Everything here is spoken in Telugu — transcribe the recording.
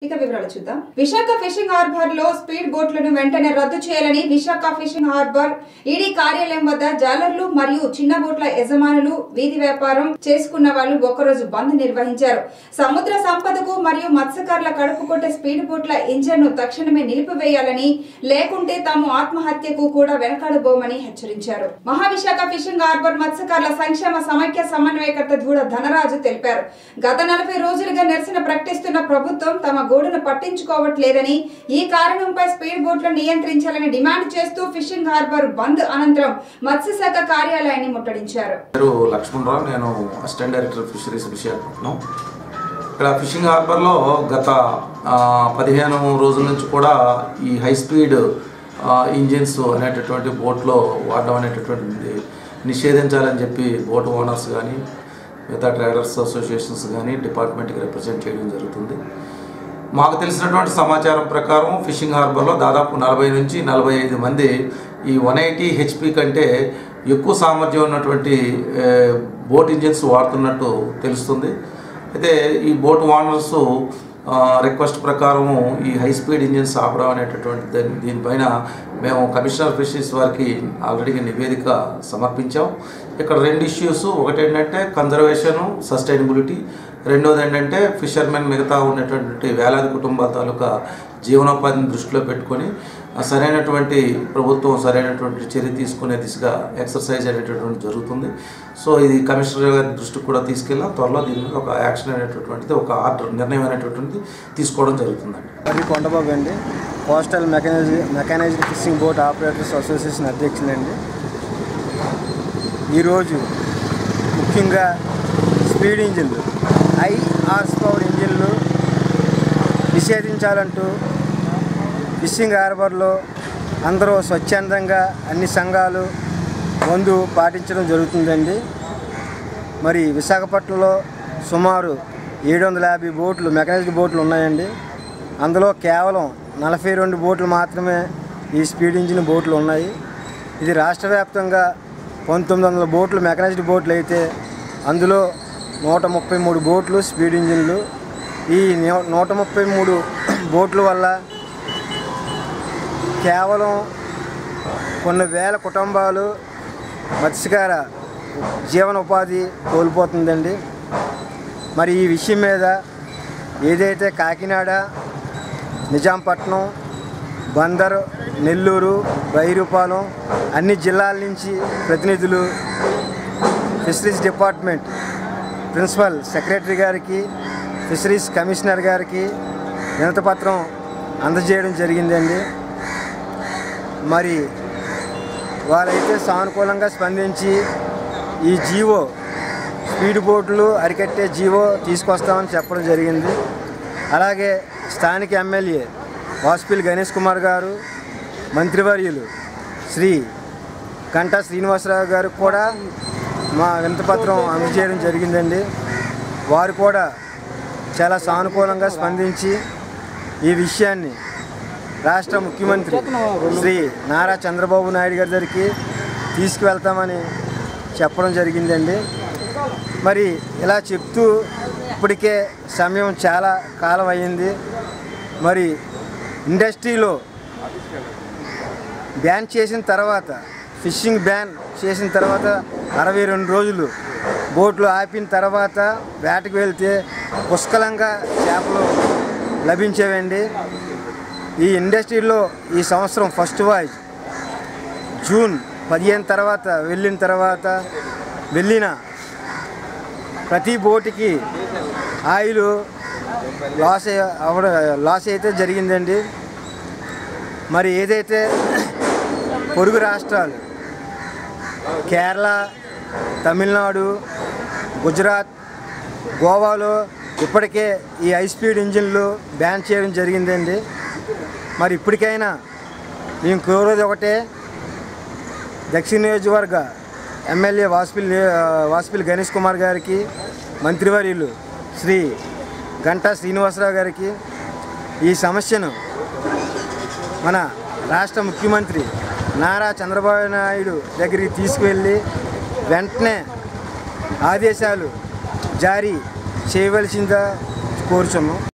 ఇక వివరాలు చూద్దాం విశాఖ ఫిషింగ్ హార్బర్ లో స్పీడ్ బోట్లను వెంటనే రద్దు చేయాలని విశాఖ ఫిషింగ్ హార్బర్ ఈడీ కార్యాలయం వద్ద జాలర్లు మరియు చిన్న బోట్ల యజమానులు వీధి వ్యాపారం చేసుకున్న వాళ్ళు ఒకరోజు బంద్ నిర్వహించారు సముద్ర సంపదకు మరియు మత్స్యకారుల కడుపు కొట్టే స్పీడ్ బోట్ల ఇంజన్ ను తక్షణమే నిలిపివేయాలని లేకుంటే తాము ఆత్మహత్యకు కూడా వెనకాడబోమని హెచ్చరించారు మహావిశాఖ ఫిషింగ్ హార్బర్ మత్స్యకారుల సంక్షేమ సమైక్య సమన్వయకర్త ధూడ ధనరాజు తెలిపారు గత నలభై రోజులుగా నిరసన ప్రకటిస్తున్న ప్రభుత్వం తమ గోడును పట్టించుకోవట్లేదని ఈ కారణంపై స్పీడ్ బోట్లను నియంత్రించాలని డిమాండ్ చేస్తూ ఫిషింగ్ హార్బర్ బంద్ అనంతరం మత్స్యశాఖ కార్యాలయాన్ని ముట్టడించారు పేరు లక్ష్మణరావు నేను అసిస్టెంట్ డైరెక్టర్ ఫిషరీస్ విశాఖపట్నం ఇక్కడ ఫిషింగ్ హార్బర్లో గత ఆ, పదిహేను రోజుల నుంచి కూడా ఈ హై స్పీడ్ ఆ, ఇంజిన్స్ అనేటటువంటి బోట్లో వాడడం అనేటటువంటిది నిషేధించాలని చెప్పి బోట్ ఓనర్స్ కానీ మిగతా ట్రేడర్స్ అసోసియేషన్స్ కానీ డిపార్ట్మెంట్కి రిప్రజెంట్ చేయడం జరుగుతుంది మాకు తెలిసినటువంటి సమాచారం ప్రకారం ఫిషింగ్ హార్బర్లో దాదాపు నలభై నుంచి నలభై ఐదు మంది ఈ వన్ ఎయిటీ హెచ్పి కంటే ఎక్కువ సామర్థ్యం ఉన్నటువంటి ఏ, బోట్ ఇంజిన్స్ వాడుతున్నట్టు తెలుస్తుంది అయితే ఈ బోట్ ఓనర్స్ ఆ, రిక్వెస్ట్ ప్రకారము ఈ హై స్పీడ్ ఇంజిన్స్ ఆపడం అనేటటువంటి దాని- దీనిపైన మేము కమిషనర్ ఫిషరీస్ వారికి ఆల్రెడీ నివేదిక సమర్పించాం ఇక్కడ రెండు ఇష్యూస్ ఒకటి ఏంటంటే కన్జర్వేషను సస్టైనబిలిటీ రెండోది ఏంటంటే ఫిషర్మెన్ మిగతా ఉన్నటువంటి వేలాది కుటుంబాల తాలూకా జీవనోపాధిని దృష్టిలో పెట్టుకొని ఆ సరైనటువంటి ప్రభుత్వం సరైనటువంటి చర్య తీసుకునే దిశగా ఎక్సర్సైజ్ అనేటటువంటి జరుగుతుంది సో ఇది కమిషనర్ గారి దృష్టికి కూడా తీసుకెళ్ళాం త్వరలో దీని మీద ఒక యాక్షన్ అనేటటువంటిది ఒక ఆర్డర్ నిర్ణయం అనేటటువంటిది తీసుకోవడం జరుగుతుందండి అది కొండబాబు అండి coastal mechanise mechanised fishing boat operators association అధ్యక్షులండి ఈరోజు ముఖ్యంగా స్పీడ్ ఇంజిన్లు హై హార్స్ పవర్ ఇంజిన్లు నిషేధించాలంటూ ఫిషింగ్ హార్బర్లో అందరూ స్వచ్ఛందంగా అన్ని సంఘాలు ముందు పాటించడం జరుగుతుందండి మరి విశాఖపట్నంలో సుమారు ఏడు వందల యాభై బోట్లు మెకానిజ్డ్ బోట్లు ఉన్నాయండి అందులో కేవలం నలభై రెండు బోట్లు మాత్రమే ఈ స్పీడ్ ఇంజిన్ బోట్లు ఉన్నాయి ఇది రాష్ట్ర వ్యాప్తంగా పంతొమ్మిది వందల బోట్లు మెకానైజ్డ్ బోట్లు అయితే అందులో నూట ముప్పై మూడు బోట్లు స్పీడ్ ఇంజిన్లు ఈ నూ- నూట ముప్పై మూడు బోట్ల వల్ల కేవలం కొన్ని వేల కుటుంబాలు మత్స్యకార జీవన ఉపాధి కోల్పోతుందండి మరి ఈ విషయం మీద ఏదైతే కాకినాడ నిజాంపట్నం బందర్ నెల్లూరు బైరూపాలెం అన్ని జిల్లాల నుంచి ప్రతినిధులు ఫిషరీస్ డిపార్ట్మెంట్ ప్రిన్సిపల్ సెక్రటరీ గారికి ఫిషరీస్ కమిషనర్ గారికి వినతిపత్రం అందజేయడం జరిగిందండి మరి వాళ్ళైతే సానుకూలంగా స్పందించి ఈ జీవో స్పీడ్ బోట్లు అరికట్టే జీవో తీసుకొస్తామని చెప్పడం జరిగింది అలాగే స్థానిక ఎమ్మెల్యే వాసుపల్లి గణేష్ కుమార్ గారు మంత్రివర్యులు శ్రీ గంటా శ్రీనివాసరావు గారు కూడా మా వినతిపత్రం అందజేయడం జరిగిందండి వారు కూడా చాలా సానుకూలంగా స్పందించి ఈ విషయాన్ని రాష్ట్ర ముఖ్యమంత్రి శ్రీ నారా చంద్రబాబు నాయుడు గారి దగ్గరికి తీసుకువెళ్తామని చెప్పడం జరిగిందండి మరి ఇలా చెప్తూ ఇప్పటికే సమయం చాలా కాలం అయ్యింది మరి ఇండస్ట్రీలో బ్యాన్ చేసిన తర్వాత ఫిషింగ్ బ్యాన్ చేసిన తర్వాత అరవై రెండు రోజులు బోట్లు ఆపిన తర్వాత వేటకు వెళ్తే పుష్కలంగా చేపలు లభించేవండి ఈ ఇండస్ట్రీలో ఈ సంవత్సరం ఫస్ట్ వాయిస్ జూన్ పదిహేను తర్వాత వెళ్ళిన తర్వాత వెళ్ళిన ప్రతి బోటుకి ఆయిల్ లాస్ అయ్య- అవ్వడం లాస్ అయితే జరిగిందండి మరి ఏదైతే పొరుగు రాష్ట్రాలు కేరళ తమిళనాడు గుజరాత్ గోవాలో ఇప్పటికే ఈ హై స్పీడ్ ఇంజిన్లు బ్యాన్ చేయడం జరిగిందండి మరి ఇప్పటికైనా మేము కోరేది ఒకటే దక్షిణ నియోజకవర్గ ఎమ్మెల్యే వాసుపల్లి వాసుపల్లి గణేష్ కుమార్ గారికి మంత్రివర్యులు శ్రీ గంటా శ్రీనివాసరావు గారికి ఈ సమస్యను మన రాష్ట్ర ముఖ్యమంత్రి నారా చంద్రబాబు నాయుడు దగ్గరికి తీసుకువెళ్ళి వెంటనే ఆదేశాలు జారీ చేయవలసిందిగా కోరుచున్నాం